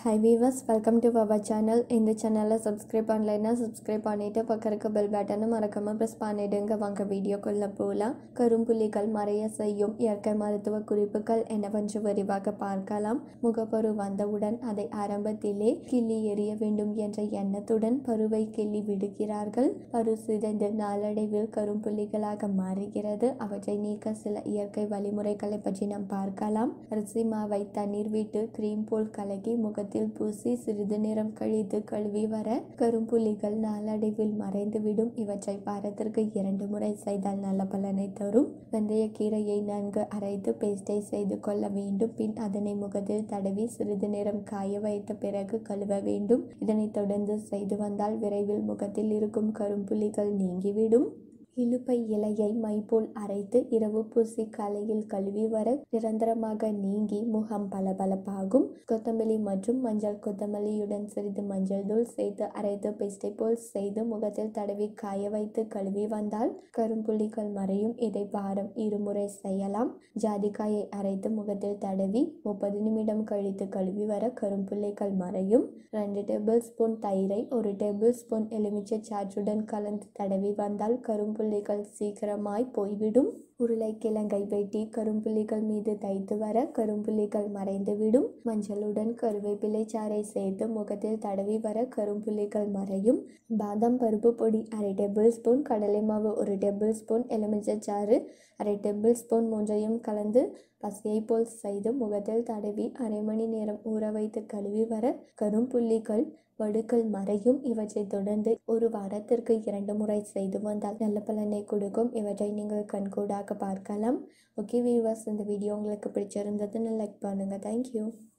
high viewers welcome to our channel இந்த சேனலை subscribe பண்ணலைன்னா சப்ஸ்கிரைப் பண்ணிவிட்டு பக்கம் இருக்க பெல் பட்டனை மறக்காமல் ப்ரெஸ் பண்ணிடுங்க வாங்க வீடியோக்குள்ளே போகலாம் கரும்புள்ளிகள் மறைய செய்யும் இயற்கை மருத்துவ குறிப்புகள் என்னவென்று விரிவாக பார்க்கலாம் முகப்பரு வந்தவுடன் அதை ஆரம்பத்திலே கிள்ளி எறிய வேண்டும் என்ற எண்ணத்துடன் பருவை கிள்ளி விடுகிறார்கள் பரு சிதைந்து நாளடைவில் கரும்புள்ளிகளாக மாறுகிறது அவற்றை நீக்க சில இயற்கை வழிமுறைகளை பற்றி நாம் பார்க்கலாம் அரிசி மாவை தண்ணீர் விட்டு கிரீம் போல் கலக்கி முகத்தில் பூசி சிறிது நேரம் கழித்து கழுவி வர கரும்புள்ளிகள் நாளடைவில் மறைந்துவிடும் இவற்றை வாரத்திற்கு இரண்டு முறை செய்தால் நல்ல பலனை தரும் வெந்தயக்கீரையை நன்கு அரைத்து பேஸ்டை செய்து கொள்ள வேண்டும் பின் அதனை முகத்தில் தடவி சிறிது நேரம் காய வைத்த பிறகு கழுவ வேண்டும் இதனைத் தொடர்ந்து செய்து வந்தால் விரைவில் முகத்தில் இருக்கும் கரும்புள்ளிகள் நீங்கிவிடும் இலுப்பை இலையை மைபோல் அரைத்து இரவு பூசி காலையில் கழுவி வர நிரந்தரமாக நீங்கி முகம் பளபளப்பாகும் கொத்தமல்லி மற்றும் மஞ்சள் கொத்தமல்லியுடன் சிறிது மஞ்சள் தூள் சேர்த்து அரைத்து பெஸ்டை போல் செய்து முகத்தில் தடவி காய வைத்து கழுவி வந்தால் கரும்புள்ளிகள் மறையும் இதை வாரம் இருமுறை செய்யலாம் ஜாதிக்காயை அரைத்து முகத்தில் தடவி முப்பது நிமிடம் கழித்து கழுவி வர கரும்புள்ளிகள் மறையும் ரெண்டு டேபிள் ஸ்பூன் தயிரை ஒரு டேபிள் ஸ்பூன் எலுமிச்சை சாற்றுடன் கலந்து தடவி வந்தால் கரும்பு கரும்புள்ளிகள் சீக்கிரமாய் போய்விடும் உருளைக்கிழங்கை வெட்டி கரும்புள்ளிகள் மீது தைத்து வர கரும்புள்ளிகள் மறைந்துவிடும் மஞ்சளுடன் கருவேப்பிலை சாறை சேர்த்து முகத்தில் தடவி வர கரும்புள்ளிகள் மறையும் பாதாம் பருப்பு பொடி அரை டேபிள் ஸ்பூன் கடலை மாவு ஒரு டேபிள் ஸ்பூன் எலுமிச்சை சாறு அரை டேபிள் ஸ்பூன் மூன்றையும் கலந்து பசையை போல் செய்து முகத்தில் தடவி அரை மணி நேரம் ஊற வைத்து கழுவி வர கரும்புள்ளிகள் வடுக்கள் மறையும் இவற்றை தொடர்ந்து ஒரு வாரத்திற்கு இரண்டு முறை செய்து வந்தால் நல்ல பலனை கொடுக்கும் இவற்றை நீங்கள் கண்கூடாக பார்க்கலாம் ஓகே வீவர்ஸ் இந்த வீடியோ உங்களுக்கு பிடிச்சிருந்ததுன்னு லைக் பண்ணுங்கள் தேங்க்யூ